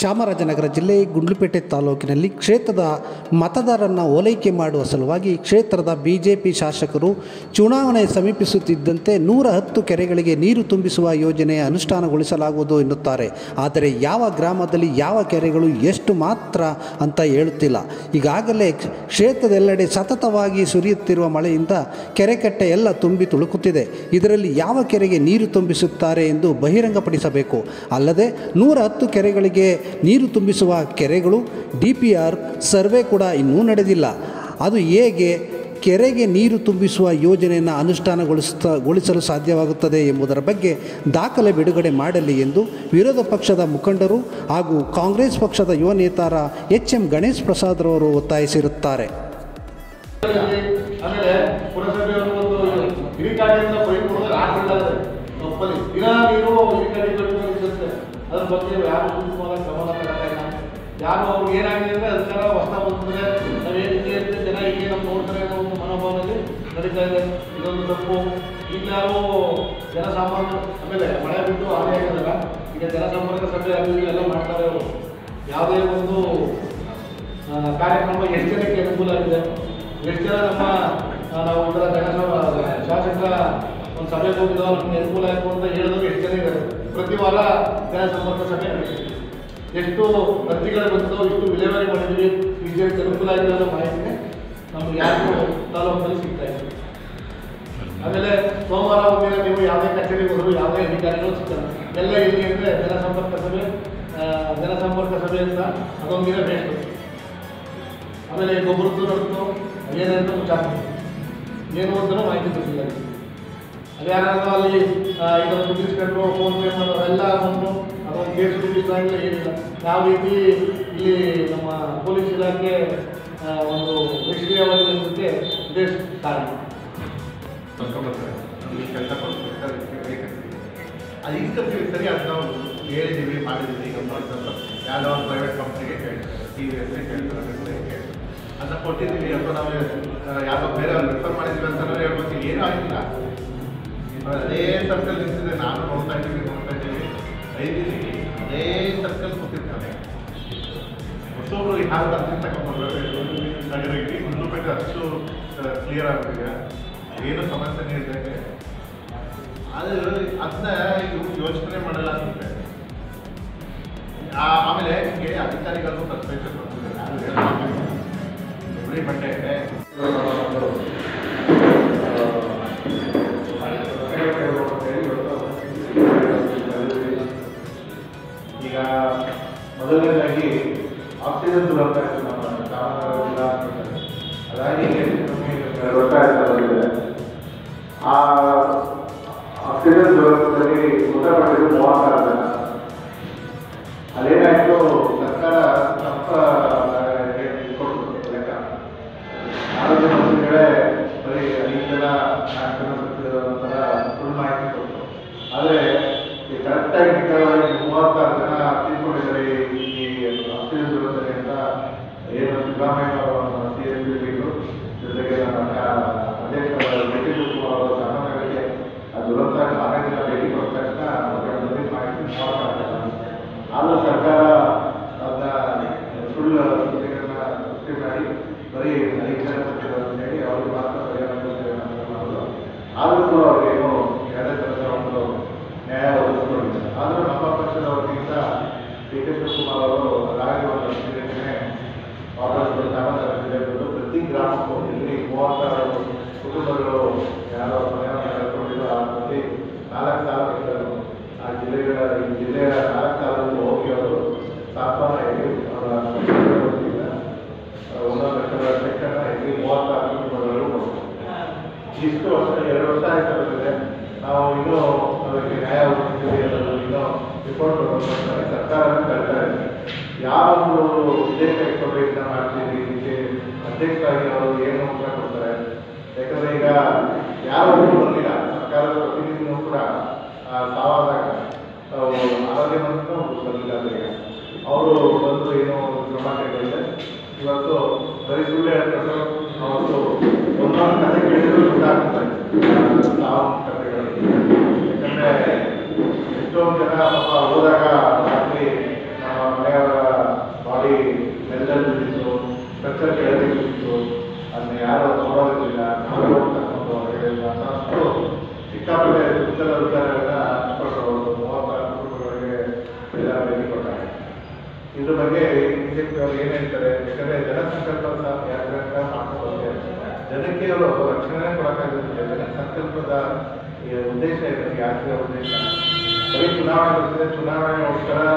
ಚಾಮರಾಜನಗರ ಜಿಲ್ಲೆ ಗುಂಡ್ಲುಪೇಟೆ ತಾಲೂಕಿನಲ್ಲಿ ಕ್ಷೇತ್ರದ ಮತದಾರರನ್ನು ಓಲೈಕೆ ಮಾಡುವ ಸಲುವಾಗಿ ಕ್ಷೇತ್ರದ ಬಿಜೆಪಿ ಶಾಸಕರು ಚುನಾವಣೆ ಸಮೀಪಿಸುತ್ತಿದ್ದಂತೆ ನೂರ ಹತ್ತು ಕೆರೆಗಳಿಗೆ ನೀರು ತುಂಬಿಸುವ ಯೋಜನೆ ಅನುಷ್ಠಾನಗೊಳಿಸಲಾಗುವುದು ಎನ್ನುತ್ತಾರೆ ಆದರೆ ಯಾವ ಗ್ರಾಮದಲ್ಲಿ ಯಾವ ಕೆರೆಗಳು ಎಷ್ಟು ಮಾತ್ರ ಅಂತ ಹೇಳುತ್ತಿಲ್ಲ ಈಗಾಗಲೇ ಕ್ಷೇತ್ರದೆಲ್ಲೆಡೆ ಸತತವಾಗಿ ಸುರಿಯುತ್ತಿರುವ ಮಳೆಯಿಂದ ಕೆರೆಕಟ್ಟೆ ಎಲ್ಲ ತುಂಬಿ ತುಳುಕುತ್ತಿದೆ ಇದರಲ್ಲಿ ಯಾವ ಕೆರೆಗೆ ನೀರು ತುಂಬಿಸುತ್ತಾರೆ ಎಂದು ಬಹಿರಂಗಪಡಿಸಬೇಕು ಅಲ್ಲದೆ ನೂರ ಹತ್ತು ಕೆರೆಗಳಿಗೆ ನೀರು ತುಂಬಿಸುವ ಕೆರೆಗಳು ಡಿ ಪಿ ಆರ್ ಸರ್ವೆ ಕೂಡ ಇನ್ನೂ ನಡೆದಿಲ್ಲ ಅದು ಹೇಗೆ ಕೆರೆಗೆ ನೀರು ತುಂಬಿಸುವ ಯೋಜನೆಯನ್ನು ಅನುಷ್ಠಾನಗೊಳಿಸ್ತಾ ಗೊಳಿಸಲು ಸಾಧ್ಯವಾಗುತ್ತದೆ ಎಂಬುದರ ಬಗ್ಗೆ ದಾಖಲೆ ಬಿಡುಗಡೆ ಮಾಡಲಿ ಎಂದು ವಿರೋಧ ಪಕ್ಷದ ಮುಖಂಡರು ಹಾಗೂ ಕಾಂಗ್ರೆಸ್ ಪಕ್ಷದ ಯುವ ನೇತಾರ ಎಚ್ ಎಂ ಗಣೇಶ್ ಪ್ರಸಾದ್ ರವರು ಒತ್ತಾಯಿಸಿರುತ್ತಾರೆ ಆಮೇಲೆ ಪುರಸಭೆಯವರು ಒಂದು ಹಿರಿಕಾಡಿಯಿಂದ ಪೈಪ್ ಕೊಡೋದು ಆಗಿಲ್ಲ ತಪ್ಪಲ್ಲಿ ದಿನ ನೀರು ಹಿರಿಕಾಡಿ ಕಟ್ಟಿರುತ್ತೆ ಅದ್ರ ಬಗ್ಗೆ ಯಾರು ಸೂಕ್ಷ್ಮವಾದ ಕ್ರಮ ತಗೊಳ್ತಾ ಇಲ್ಲ ಯಾರು ಅವ್ರಿಗೆ ಏನಾಗಿದೆ ಅಂದ್ರೆ ಅದಕ್ಕಾರ ಹೊಸ ಬಂದ್ರೆ ನಾವೇನು ಹಿಂಗೆ ಇರ್ತೀವಿ ಜನ ಹೀಗೆ ನಮ್ಮ ನೋಡ್ತಾರೆ ಅನ್ನೋ ಒಂದು ಮನೋಭಾವದಲ್ಲಿ ನಡೀತಾ ಇದೆ ಇದೊಂದು ತಪ್ಪು ಈಗ ನಾವು ಜನಸಾಮಾನ್ಯ ಆಮೇಲೆ ಮಳೆ ಬಿಟ್ಟು ಹಾನಿ ಆಗೋದಲ್ಲ ಈಗ ಜನಸಂಪರ್ಕ ಸಭೆ ಅದು ಇದು ಎಲ್ಲ ಮಾಡ್ತಾರೆ ಅವರು ಯಾವುದೇ ಒಂದು ಆ, ಕಾರ್ಯಕ್ರಮ ಎಷ್ಟು ಜನಕ್ಕೆ ಅನುಕೂಲ ಆಗಿದೆ ಎಷ್ಟು ಜನ ನಮ್ಮ ಆ, ನಾವು ಈ ಥರ ಜನಸಭಾ ಶಾಸಕರ ಒಂದು ಸಭೆಗೆ ಹೋಗಿದ್ದೋ ನಮ್ಗೆ ಅನುಕೂಲ ಆಯಿತು ಅಂತ ಹೇಳಿದ್ರು ಎಷ್ಟು ಜನ ಇದ್ದಾರೆ ಪ್ರತಿ ವಾರ ಜನಸಂಪರ್ಕ ಸಭೆ ನಡೀತಿದೆ ಎಷ್ಟು ಅರ್ಜಿಗಳು ಬಂತು ಇಷ್ಟು ವಿಲೇವಾರಿ ಮಾಡಿದ್ವಿ ಇಷ್ಟು ಜನಕ್ಕೆ ಅನುಕೂಲ ಆಗಿದೆ ಅನ್ನೋ ಮಾಹಿತಿನೇ ನಮ್ಗೆ ಯಾರಿಗೂ ತಾಲೂಕಿನಲ್ಲಿ ಸಿಗ್ತಾ ಇದೆ ಆಮೇಲೆ ಸೋಮವಾರ ಒಂದಿನ ನೀವು ಯಾವುದೇ ಕಚೇರಿಗೆ ಹೋದ್ರು ಯಾವುದೇ ಅಧಿಕಾರಿಗಳು ಸಿಗ್ತಾರೆ ಎಲ್ಲ ಎಲ್ಲಿ ಅಂದರೆ ಜನಸಂಪರ್ಕ ಸಭೆ ಆ, ಜನಸಂಪರ್ಕ ಸಭೆ ಅಂತ ಅದೊಂದಿನ ಬೇಕು ಆಮೇಲೆ ಗೊಬ್ಬರದ್ದು ನಡೆದು ಏನೇನಂತ ಮುಚ್ಚಾಕ್ಬೇಕು ಏನು ಅಂತಲೂ ಮಾಹಿತಿ ಗೊತ್ತಿಲ್ಲ ಅದು ಯಾರಾದ್ರೂ ಅಲ್ಲಿ ಆ, ಈಗ ದುಡ್ಡು ಇಸ್ಕೊಂಡ್ರು ಫೋನ್ ಪೇ ಮಾಡೋರು ಎಲ್ಲ ಬಂದು ಅದೊಂದು ಕೇಸ್ ದುಡ್ಡಿಲ್ಲ ಏನಿಲ್ಲ ಯಾವ ರೀತಿ ಇಲ್ಲಿ ನಮ್ಮ ಪೊಲೀಸ್ ಇಲಾಖೆ ಆ, ಒಂದು ನಿಷ್ಕ್ರಿಯವಾಗಿರೋದಕ್ಕೆ ಇದೇ ಕಾರಣ ಕರ್ಕೊಂಡ್ಬರ್ತಾರೆ ನಮಗೆ ಕೆಲಸ ಕೊಡ್ತಾರೆ ಅದು ಇನ್ಕಮ್ ಸರಿ ಅದು ನಾವು ಹೇಳಿದ್ದೀವಿ ಮಾಡಿದ್ದೀವಿ ಈಗ ಮಾಡ್ತಾರೆ ಯಾವುದೋ ಒಂದು ಪ್ರೈವೇಟ್ ಕಂಪ್ನಿಗೆ ಕೇಳ್ತಾರೆ ಟಿ ವಿ ಎಸ್ ಕೇಳ್ತಾರೆ ಕೇಳ್ತಾರೆ ಅದನ್ನ ಕೊಟ್ಟಿದ್ದೀವಿ ಅಥವಾ ನಾವು ಆ, ಯಾವುದೋ ಬೇರೆ ಅವ್ರು ರೆಫರ್ ಮಾಡಿದ್ದೀವಿ ಅಂತಲೇ ಹೇಳ್ಬೇಕು ಏನೂ ಆಗಿಲ್ಲ ಅದೇ ಸರ್ಕಲ್ ನಿಂತಿದೆ ನಾನು ನೋಡ್ತಾ ಇದ್ದೀವಿ ನೋಡ್ತಾ ಇದ್ದೀವಿ ಐದಿದ್ದೀವಿ ಅದೇ ಸರ್ಕಲ್ ಕೂತಿರ್ತಾನೆ ಹೊಸೊಬ್ರು ಯಾರು ಅರ್ಜಿ ತಗೊಂಡ್ಬರ್ಬೇಕು ನಗರಕ್ಕೆ ಗುಂಡ್ಲುಪೇಟೆ ಅಷ್ಟು ಕ್ಲಿಯರ್ ಆಗ್ತಿದೆ ಏನು ಸಮಸ್ಯೆ ಇದೆ ಆದರೆ ಅದನ್ನ ಇವ್ರು ಯೋಚನೆ ಮಾಡಲ್ಲ ಅಂತಿದೆ ಆ- ಆಮೇಲೆ ನಿಮಗೆ ಅಧಿಕಾರಿಗಳು ಸಸ್ಪೆನ್ಷನ್ ಬರ್ತಿದೆ ಯಾರು ಹೇಳಲ್ಲ. ಎವ್ರಿ ಮಂಡೇ ಈಗ ಮೊದಲನೇದಾಗಿ ಆಕ್ಸಿಜನ್ ದುರಂತ ಆಯ್ತು ನಮ್ಮ ಚಾಮರಾಜನಗರ ಜಿಲ್ಲಾ ಆಸ್ಪತ್ರೆ ಅದಾಗಿ ರೊಕ್ಕ ಆಯ್ತಾ ಬಂದಿದೆ ಆ ಆಕ್ಸಿಜನ್ ದುರಂತದಲ್ಲಿ ಮೃತಪಟ್ಟಿದ್ದು ಮೂವತ್ತಾರು ಜನ ಅದೇನಾಯ್ತು ಸರ್ಕಾರ ತಪ್ಪ ಕೊಡ್ತು ಲೆಕ್ಕ ಆರೋಗ್ಯ ಮಂತ್ರಿಗಳೇ ಬರೀ ಐದು ಜನ ನಾಲ್ಕು ಜನ ಸತ್ತಿರೋ ಥರ ಸುಳ್ಳು ಮಾಹಿತಿ ಕೊಟ್ಟರು ಆದರೆ ಈ ಕರೆಕ್ಟಾಗಿ ನಿಖರವಾಗಿ ಮೂವತ್ತಾರು ಜನ ತೀರ್ಕೊಂಡಿದ್ದಾರೆ ಈ ಆಕ್ಸಿಜನ್ ದುರಂತದಲ್ಲಿ ಅಂತ ಏನು ಸಿದ್ದರಾಮಯ್ಯ ಅವರು ಸಿ ಎಸ್ ಪಿ ಜೊತೆಗೆ ನಮ್ಮ ಅಧ್ಯಕ್ಷ ಡಿ ಕೆ ಶಿವಕುಮಾರ್ ಅವರು ಚಾಮರಾಜನಗರಕ್ಕೆ ಆ ದುರಂತ ನಾಲ್ಕು ದಿನ ಭೇಟಿ ಕೊಟ್ಟ ತಕ್ಷಣ ಅವ್ರಿಗೆ ಬಂದಿದ್ದ ಮಾಹಿತಿ ಮೂವತ್ತಾರು ಜನ ಆದರೂ ಸರ್ಕಾರ ಅದನ್ನ ಸುಳ್ಳು ಸುದ್ದಿಗಳನ್ನ ಸೃಷ್ಟಿ ಮಾಡಿ ಬರೀ ಐದು ಜನ ಸತ್ತಿದ್ದಾರೆ ಅಂತ ಹೇಳಿ ಅವ್ರಿಗೆ ಮಾತ್ರ ಪರಿಹಾರ ಕೊಡ್ತೇವೆ ಅಂತ ಮಾಡೋದು ಆದರೂ ಕೂಡ ಅವ್ರಿಗೇನು ಯಾವುದೇ ಥರದ ಒಂದು ನ್ಯಾಯ ಒದಗಿಸ್ಕೊಂಡಿಲ್ಲ ಆದರೂ ನಮ್ಮ ಪಕ್ಷದ ವತಿಯಿಂದ ಡಿ ಕೆ ಶಿವಕುಮಾರ್ ಅವರು ಅದಾಗಿ ಒಂದು ಅಧಿವೇಶನೆ ವಾಪಸ್ ಚಾಮರಾಜನಗರ ಜಿಲ್ಲೆಗಳು ಪ್ರತಿ ಗ್ರಾಮಕ್ಕೂ ಇಲ್ಲಿ ಮೂವತ್ತಾರು ಕುಟುಂಬಗಳು ಯಾರೋ ಮನೆಯನ್ನು ಕಳ್ಕೊಂಡಿರೋ ಆ ಪ್ರತಿ ನಾಲ್ಕು ಸಾವಿರ ಆ ಜಿಲ್ಲೆಗಳ ಈ ಜಿಲ್ಲೆಯ ನಾಲ್ಕು ಸಾವಿರ ಹೋಗಿ ಅವರು ಸಾಂತ್ವನ ಹೇಳಿ ಅವರ ವತಿಯಿಂದ ಒಂದೊಂದು ಲಕ್ಷದ ಚೆಕ್ಕನ್ನು ಇಲ್ಲಿ ಮೂವತ್ತಾರು ಕುಟುಂಬಗಳು ಕೊಡ್ತಾರೆ. ಇಷ್ಟು ವರ್ಷ ಎರಡು ವರ್ಷ ಆಯ್ತು ಬಂದಿದೆ ನಾವು ಇನ್ನೂ ಅದಕ್ಕೆ ನ್ಯಾಯ ಒದಗಿಸ್ತೀವಿ ಅನ್ನೋದು ಇನ್ನೂ ರಿಪೋರ್ಟ್ ಬರ್ತಾರೆ ಸರ್ಕಾರನೇ ಕಳ್ತಾ ಇದೆ ಯಾವ ಒಂದು ಉದ್ದೇಶ ಇಟ್ಕೊಂಡು ಇದನ್ನ ಮಾಡ್ತೀವಿ ಇದಕ್ಕೆ ಅಧ್ಯಕ್ಷರಾಗಿ ಅವರು ಏನು ಉತ್ತರ ಕೊಡ್ತಾರೆ ಯಾಕಂದ್ರೆ ಈಗ ಯಾರು ಬರಲಿಲ್ಲ ಸರ್ಕಾರದ ಪ್ರತಿನಿಧಿನೂ ಕೂಡ ಆ, ಸಾವಾದಾಗ ತಾವು ಆರೋಗ್ಯ ಮಂತ್ರಿನೂ ಬರಲಿಲ್ಲ ಈಗ ಅವರು ಬಂದು ಏನೋ ಒಂದು ಕ್ರಮ ಕೈಗೊಂಡಿದೆ ಇವತ್ತು ಬರೀ ಸುಳ್ಳು ಹೇಳ್ತಾರೆ ಅವತ್ತು ಒಂದೊಂದು ಕಥೆ ಕೇಳಿದ್ರು ಗೊತ್ತಾಗ್ತದೆ ಸಾವು ಕಥೆಗಳು ಯಾಕಂದ್ರೆ ಎಷ್ಟೊಂದು ಜನ ಪಾಪ ಹೋದಾಗ ರಾತ್ರಿ ನಮ್ಮ ಮನೆಯವರ ಸಿಕ್ಕಾಪಟ್ಟೆ ದುಡ್ಡದ ವಿಚಾರಗಳನ್ನ ಹಂಚ್ಕೊಂಡು ಒಂದು ಮೂವತ್ತಾರು ಕುಟುಂಬಗಳಿಗೆ ಎಲ್ಲ ಭೇಟಿ ಕೊಟ್ಟಾಗ ಇದ್ರ ಬಗ್ಗೆ ಬಿಜೆಪಿ ಅವರು ಏನ್ ಹೇಳ್ತಾರೆ ಯಾಕಂದ್ರೆ ಜನಸಂಕಲ್ಪ ಸ- ಯಾತ್ರೆ ಅಂತ ಮಾಡ್ಕೊಂಡು ಬಂದಿದ್ದಾರೆ. ಜನಕ್ಕೆ ಅವರು ರಕ್ಷಣೆ ಕೊಡಕ್ಕಾಗುತ್ತೆ ಜನ ಸಂಕಲ್ಪದ ಈ ಉದ್ದೇಶ ಇದೆ ಯಾತ್ರೆಯ ಉದ್ದೇಶ ಬರೀ ಚುನಾವಣೆ ಬರ್ತದೆ ಚುನಾವಣೆಗೋಸ್ಕರ